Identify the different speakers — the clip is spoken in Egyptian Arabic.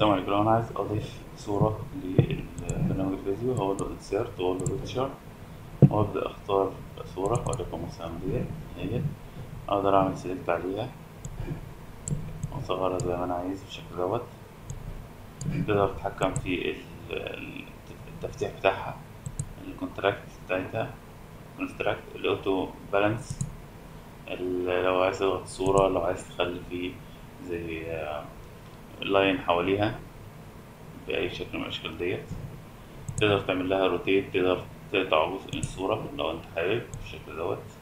Speaker 1: السلام عليكم لو انا عايز اضيف صورة للبرنامج الفيديو هقول له insert واقول له picture وابدأ اختار صورة وليكن مثلا ديت اهي اقدر اعمل select عليها واصغرها زي ما انا عايز بالشكل دوت تقدر تتحكم في ال- ال- التفتيح بتاعها الكونتراكت بتاعتها كونستراكت الاوتو بالانس لو عايز تضغط صورة لو عايز تخلي فيه زي لاين حواليها بأي شكل من الأشكال ديت تقدر تعمل لها روتيت تقدر تقطع جزء من الصورة لو أنت حابب بالشكل دوت